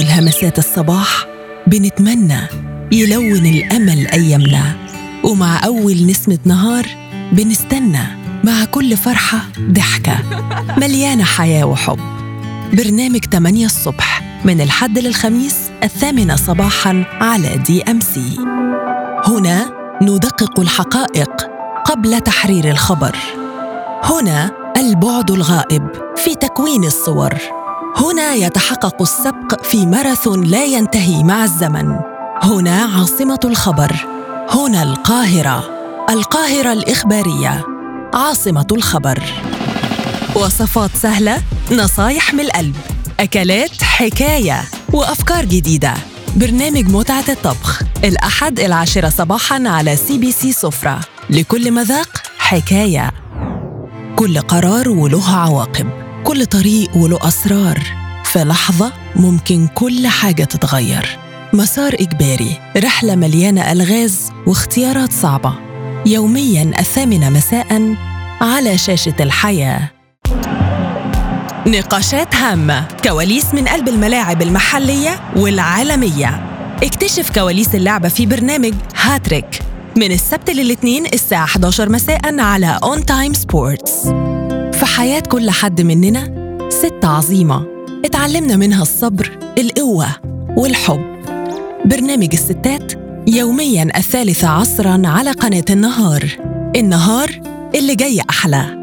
همسات الصباح بنتمنى يلون الأمل أيامنا ومع أول نسمة نهار بنستنى مع كل فرحة ضحكة مليانة حياة وحب برنامج 8 الصبح من الحد للخميس الثامنة صباحاً على دي أم سي هنا ندقق الحقائق قبل تحرير الخبر هنا البعد الغائب في تكوين الصور هنا يتحقق السبق في ماراثون لا ينتهي مع الزمن هنا عاصمه الخبر هنا القاهره القاهره الاخباريه عاصمه الخبر وصفات سهله نصايح من القلب اكلات حكايه وافكار جديده برنامج متعه الطبخ الاحد العاشره صباحا على سي بي سي سفره لكل مذاق حكايه كل قرار وله عواقب كل طريق وله اسرار في لحظه ممكن كل حاجه تتغير مسار اجباري رحله مليانه الغاز واختيارات صعبه يوميا الثامنه مساء على شاشه الحياه نقاشات هامه كواليس من قلب الملاعب المحليه والعالميه اكتشف كواليس اللعبه في برنامج هاتريك من السبت للاثنين الساعه 11 مساء على اون تايم سبورتس في حياه كل حد مننا ست عظيمه اتعلمنا منها الصبر القوه والحب برنامج الستات يوميا الثالثة عصرا على قناة النهار النهار اللي جاي أحلى